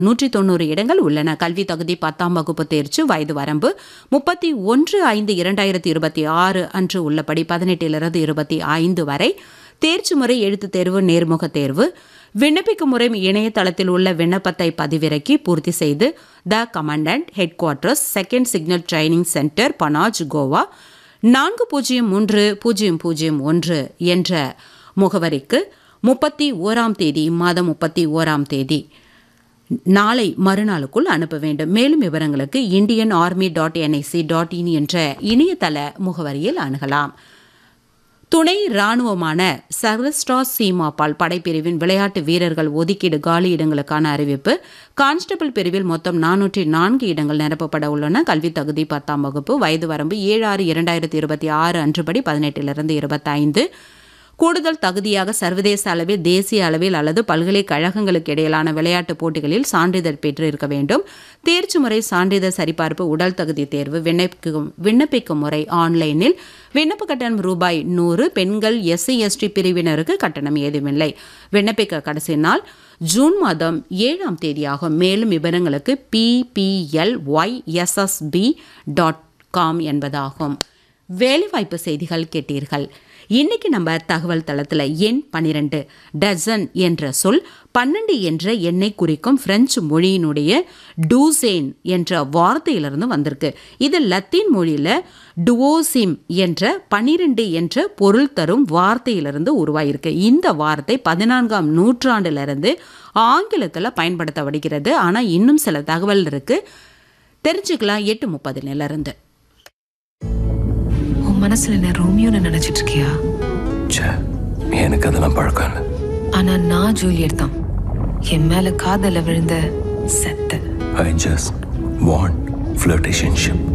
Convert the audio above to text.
நூற்றி தொண்ணூறு இடங்கள் உள்ளன கல்வி தகுதி பத்தாம் வகுப்பு தேர்ச்சி வயது வரம்பு முப்பத்தி ஒன்று ஐந்து இரண்டாயிரத்தி இருபத்தி ஆறு அன்று உள்ளபடி பதினெட்டிலிருந்து இருபத்தி ஐந்து வரை தேர்ச்சி முறை எழுத்துத் தேர்வு நேர்முக தேர்வு விண்ணப்பிக்கும் முறை இணையதளத்தில் உள்ள விண்ணப்பத்தை பதிவிறக்கி பூர்த்தி செய்து the commandant headquarters second signal training centre Panaji Goa நான்கு பூஜ்ஜியம் மூன்று பூஜ்ஜியம் பூஜ்ஜியம் ஒன்று என்ற முகவரிக்கு முப்பத்தி ஓராம் தேதி இம்மாதம் முப்பத்தி ஓராம் தேதி நாளை மறுநாளுக்குள் அனுப்ப வேண்டும் மேலும் விவரங்களுக்கு Indian army dot NIC dot in என்ற இணையதள முகவரியில் அணுகலாம் துணை ராணுவமான சர்வஸ்ட்ரா சீமாபால் படைப்பிரிவின் விளையாட்டு வீரர்கள் ஒதுக்கீடு காலி இடங்களுக்கான அறிவிப்பு கான்ஸ்டபிள் பிரிவில் மொத்தம் நானூற்றி நான்கு இடங்கள் நிரப்பப்பட உள்ளன கல்வி தகுதி பத்தாம் வகுப்பு வயது வரம்பு ஏழு ஆறு இரண்டாயிரத்தி இருபத்தி ஆறு அன்றுபடி பதினெட்டிலிருந்து இருபத்தைந்து கூடுதல் தகுதியாக சர்வதேச அளவில் தேசிய அளவில் அல்லது பல்கலைக்கழகங்களுக்கு இடையிலான விளையாட்டுப் போட்டிகளில் சான்றிதழ் பெற்று இருக்க வேண்டும் தேர்ச்சி முறை சான்றிதழ் சரிபார்ப்பு உடல் தகுதி தேர்வு விண்ணப்பிக்கும் விண்ணப்பிக்கும் முறை ஆன்லைனில் விண்ணப்ப கட்டணம் ரூபாய் நூறு பெண்கள் எஸ்சி எஸ்டி பிரிவினருக்கு கட்டணம் ஏதுமில்லை விண்ணப்பிக்க கடைசி நாள் ஜூன் மாதம் ஏழாம் தேதியாகும் மேலும் விவரங்களுக்கு BPL Y SSP dot com என்பதாகும் வேலைவாய்ப்பு செய்திகள் கேட்டீர்கள் இன்னைக்கு நம்ம தகவல் தளத்தில் எண் பன்னிரண்டு டசன் என்ற சொல் பன்னெண்டு என்ற எண்ணை குறிக்கும் பிரெஞ்சு மொழியினுடைய டூசேன் என்ற வார்த்தையிலிருந்து வந்திருக்கு இது லத்தீன் மொழியில் டுவோசிம் என்ற பன்னிரெண்டு என்ற பொருள் தரும் வார்த்தையிலிருந்து உருவாயிருக்கு இந்த வார்த்தை பதினான்காம் நூற்றாண்டிலிருந்து ஆங்கிலத்தில் பயன்படுத்தப்படுகிறது ஆனால் இன்னும் சில தகவல் இருக்கு தெரிஞ்சுக்கலாம் எட்டு முப்பதுலேருந்து உன் மனசுல என்ன ரோமியோன்னு நினைச்சிட்டு இருக்கியா ச்சே எனக்கு அதெல்லாம் பழக்கம் இல்லை ஆனா நான் ஜூலியட் தான் என் மேல காதல விழுந்த செத்த ஐ ஜஸ்ட் வாண்ட் ஃப்ளர்டேஷன்ஷிப்